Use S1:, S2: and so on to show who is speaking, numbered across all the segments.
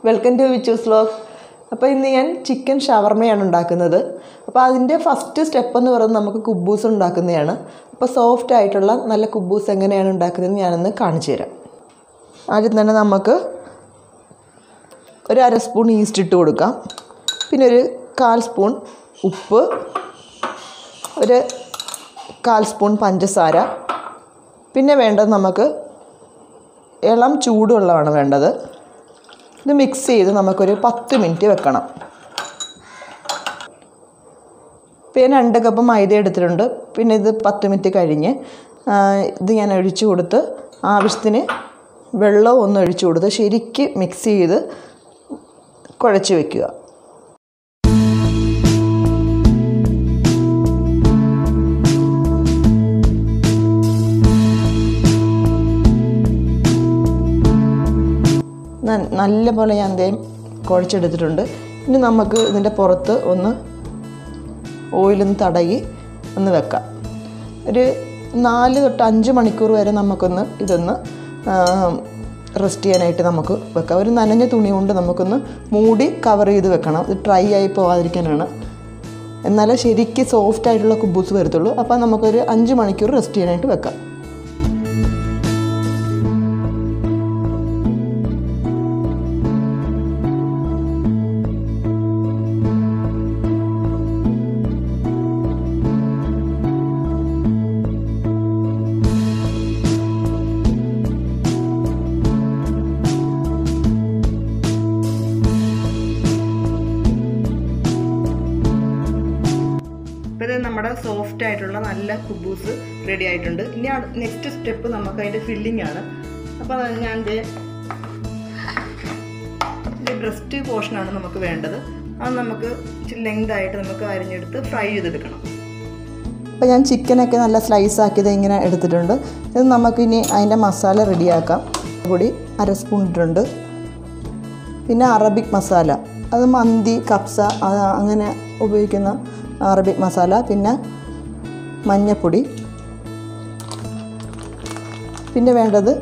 S1: welcome to വിച്ചൂസ് vlog അപ്പോൾ ഇന്ന് ഞാൻ ചിക്കൻ ഷവർമയാണ് ഉണ്ടാക്കുന്നത് അപ്പോൾ അതിൻ്റെ ഫസ്റ്റ് സ്റ്റെപ്പ് എന്ന് പറയുന്നത് നമുക്ക് കുബൂസ് ഉണ്ടാക്കുന്നതാണ് അപ്പോൾ സോഫ്റ്റ് ആയിട്ടുള്ള നല്ല കുബൂസ് എങ്ങനെയാണ് ഉണ്ടാക്കുന്നതെന്ന് ഞാനൊന്ന് കാണിച്ചു തരാം ആദ്യം തന്നെ നമുക്ക് ഒരു അര സ്പൂൺ ഈസ്റ്റ് ഇട്ട് കൊടുക്കാം പിന്നെ ഒരു കാൽ സ്പൂൺ ഉപ്പ് ഒരു കാൽ സ്പൂൺ പഞ്ചസാര പിന്നെ വേണ്ടത് നമുക്ക് ഇളം ചൂടുവെള്ളമാണ് വേണ്ടത് ഇത് മിക്സ് ചെയ്ത് നമുക്കൊരു പത്ത് മിനിറ്റ് വെക്കണം ഇപ്പം ഞാൻ രണ്ട് കപ്പ് മൈദ എടുത്തിട്ടുണ്ട് പിന്നെ ഇത് പത്ത് മിനിറ്റ് കഴിഞ്ഞ് ആ, ഇത് ഞാൻ ഒഴിച്ചു കൊടുത്ത് ആവശ്യത്തിന് വെള്ളവും ഒന്ന് ഒഴിച്ചു കൊടുത്ത് ശരിക്ക് മിക്സ് ചെയ്ത് കുഴച്ച് വെക്കുക ന- നല്ല പോലെ ഞാൻ ദേ കുഴച്ചെടുത്തിട്ടുണ്ട് ഇനി നമുക്ക് ഇതിൻ്റെ പുറത്ത് ഒന്ന് ഓയിലൊന്ന് തടയി ഒന്ന് വെക്കാം ഒരു നാല് തൊട്ട് അഞ്ച് മണിക്കൂർ വരെ നമുക്കൊന്ന് ഇതൊന്ന് റെസ്റ്റ് ചെയ്യാനായിട്ട് നമുക്ക് വെക്കാം ഒരു നനഞ്ഞ തുണി കൊണ്ട് നമുക്കൊന്ന് മൂടി കവർ ചെയ്ത് വെക്കണം ഇത് ഡ്രൈ ആയി പോകാതിരിക്കാനാണ് എന്നാലേ ശരിക്ക് സോഫ്റ്റ് ആയിട്ടുള്ള കുബൂസ് വരത്തുള്ളൂ അപ്പോൾ നമുക്കൊരു അഞ്ച് മണിക്കൂർ റെസ്റ്റ് ചെയ്യാനായിട്ട് വെക്കാം ഇപ്പോൾ ഇത് നമ്മുടെ സോഫ്റ്റ് ആയിട്ടുള്ള നല്ല കുബൂസ് റെഡി ആയിട്ടുണ്ട് ഇനി നെക്സ്റ്റ് സ്റ്റെപ്പ് നമുക്ക് അതിൻ്റെ ഫില്ലിംഗ് ആണ് അപ്പോൾ ഞാൻ ഇത് ഇത് ബ്രസ്റ്റ് പോർഷനാണ് നമുക്ക് വേണ്ടത് അത് നമുക്ക് ഇച്ചിരി ലെങ്ത് ആയിട്ട് നമുക്ക് അരിഞ്ഞെടുത്ത് ഫ്രൈ ചെയ്തെടുക്കണം അപ്പോൾ ഞാൻ ചിക്കനൊക്കെ നല്ല സ്ലൈസ് ആക്കിയത് ഇങ്ങനെ എടുത്തിട്ടുണ്ട് ഇത് നമുക്കിനി അതിൻ്റെ മസാല റെഡിയാക്കാം കൂടി അര സ്പൂൺ ഇട്ടിട്ടുണ്ട് പിന്നെ അറബിക് മസാല അത് മന്തി കപ്സ അത് അങ്ങനെ ഉപയോഗിക്കുന്ന അറബിക് മസാല പിന്നെ മഞ്ഞപ്പൊടി പിന്നെ വേണ്ടത്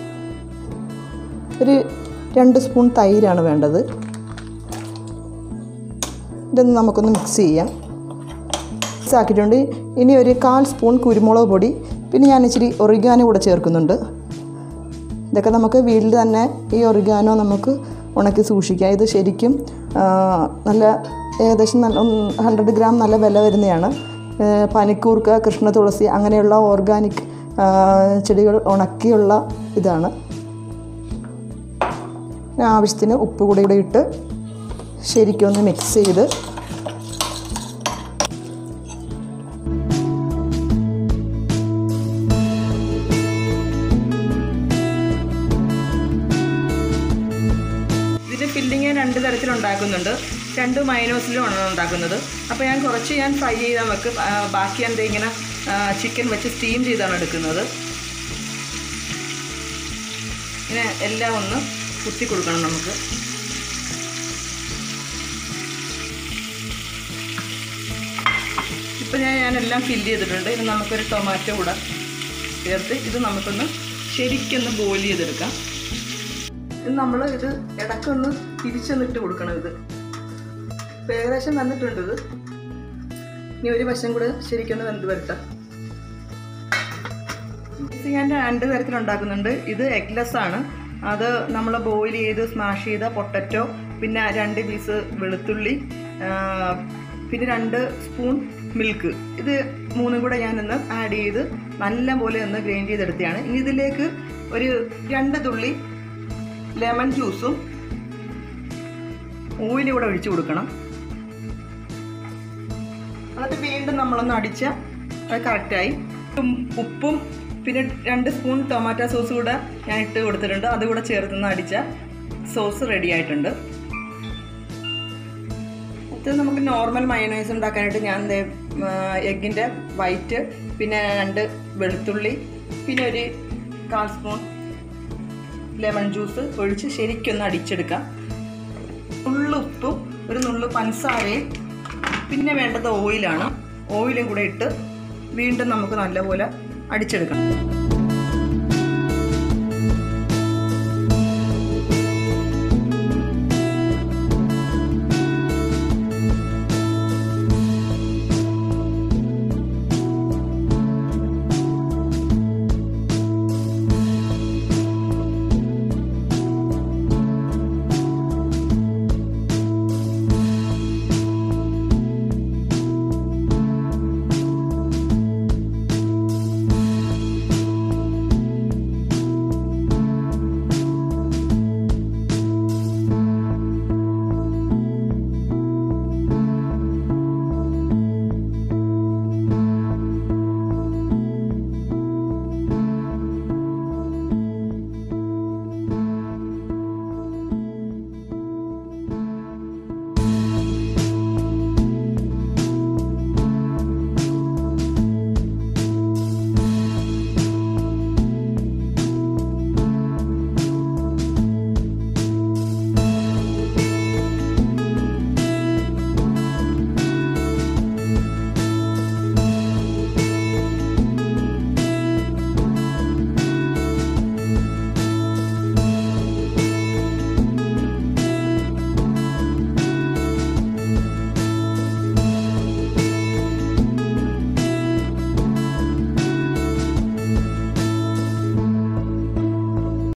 S1: ഒരു രണ്ട് സ്പൂൺ തൈരാണ് വേണ്ടത് ഇതൊന്ന് നമുക്കൊന്ന് മിക്സ് ചെയ്യാം മിക്സ് ആക്കിയിട്ടുണ്ട് ഇനി ഒരു കാൽ സ്പൂൺ കുരുമുളക് പൊടി പിന്നെ ഞാൻ ഇച്ചിരി ഒറിഗാനോ കൂടെ ചേർക്കുന്നുണ്ട് ഇതൊക്കെ നമുക്ക് വീട്ടിൽ തന്നെ ഈ ഒറിഗാനോ നമുക്ക് ഉണക്കി സൂക്ഷിക്കാം ഇത് ശരിക്കും ആ, നല്ല ഏകദേശം നല്ല ഹൺഡ്രഡ് ഗ്രാം നല്ല വില വരുന്നതാണ് ഏ, പനിക്കൂർക്ക കൃഷ്ണ തുളസി അങ്ങനെയുള്ള ഓർഗാനിക് ആ, ചെടികൾ ഉണക്കിയുള്ള ഇതാണ് പിന്നെ ആവശ്യത്തിന് ഉപ്പ് കൂടി കൂടി ഇട്ട് ശരിക്കും ഒന്ന് മിക്സ് ചെയ്ത് ഇതിൻ്റെ ഫില്ലിങ് ഞാൻ രണ്ട് തരത്തിലുണ്ടാക്കുന്നുണ്ട് രണ്ട് മൈനോസിലുമാണ് ഉണ്ടാക്കുന്നത് അപ്പോൾ ഞാൻ കുറച്ച് ഞാൻ ഫ്രൈ ചെയ്താൽ വെക്കും ആ, ബാക്കി ഞാൻ ദേ ഇങ്ങനെ ചിക്കൻ വെച്ച് സ്റ്റീം ചെയ്താണ് എടുക്കുന്നത് ഇങ്ങനെ എല്ലാം ഒന്ന് കുത്തി കൊടുക്കണം നമുക്ക് ഇപ്പം ഞാൻ ഞാനെല്ലാം ഫില്ല് ചെയ്തിട്ടുണ്ട് ഇനി നമുക്കൊരു ടൊമാറ്റോ കൂടെ ചേർത്ത് ഇത് നമുക്കൊന്ന് ശരിക്കൊന്ന് ബോയിൽ ചെയ്തെടുക്കാം ഇത് നമ്മൾ ഇത് ഇടയ്ക്കൊന്ന് തിരിച്ചൊന്നിട്ട് കൊടുക്കണം ഇത് ഇപ്പം ഏകദേശം വന്നിട്ടുണ്ട് ഇത് ഇനി ഒരു വശം കൂടെ ശരിക്കൊന്ന് വെന്ത് വരട്ടാം ഇത് ഞാൻ രണ്ട് തരത്തിലുണ്ടാക്കുന്നുണ്ട് ഇത് എഗ്ലെസ് ആണ് അത് നമ്മൾ ബോയിൽ ചെയ്ത് സ്മാഷ് ചെയ്ത പൊട്ടറ്റോ പിന്നെ രണ്ട് പീസ് വെളുത്തുള്ളി ആ, പിന്നെ രണ്ട് സ്പൂൺ മിൽക്ക് ഇത് മൂന്നും കൂടെ ഞാനൊന്ന് ആഡ് ചെയ്ത് നല്ല പോലെ ഒന്ന് ഗ്രൈൻഡ് ചെയ്തെടുത്തതാണ് ഇനി ഇതിലേക്ക് ഒരു രണ്ട് തുള്ളി ലെമൺ ജ്യൂസും ഓയിലും കൂടെ ഒഴിച്ചു കൊടുക്കണം എന്നിട്ട് വീണ്ടും നമ്മളൊന്ന് അടിച്ച അത് കറക്റ്റായി ഉപ്പും പിന്നെ രണ്ട് സ്പൂൺ ടൊമാറ്റോ സോസ് കൂടെ ഞാൻ ഇട്ട് കൊടുത്തിട്ടുണ്ട് അതുകൂടെ ചേർത്തൊന്ന് അടിച്ച സോസ് റെഡി ആയിട്ടുണ്ട് ഇത് നമുക്ക് നോർമൽ മയണൈസ് ഉണ്ടാക്കാനായിട്ട് ഞാൻ എഗ്ഗിൻ്റെ വൈറ്റ് പിന്നെ രണ്ട് വെളുത്തുള്ളി പിന്നെ ഒരു കാൽ സ്പൂൺ ലെമൺ ജ്യൂസ് ഒഴിച്ച് ശരിക്കൊന്ന് അടിച്ചെടുക്കാം നുള്ളു ഉപ്പും ഒരു നുള്ളു പഞ്ചസാരയും പിന്നെ വേണ്ടത് ഓയിലാണ് ഓയിലും കൂടെ ഇട്ട് വീണ്ടും നമുക്ക് നല്ലപോലെ അടിച്ചെടുക്കണം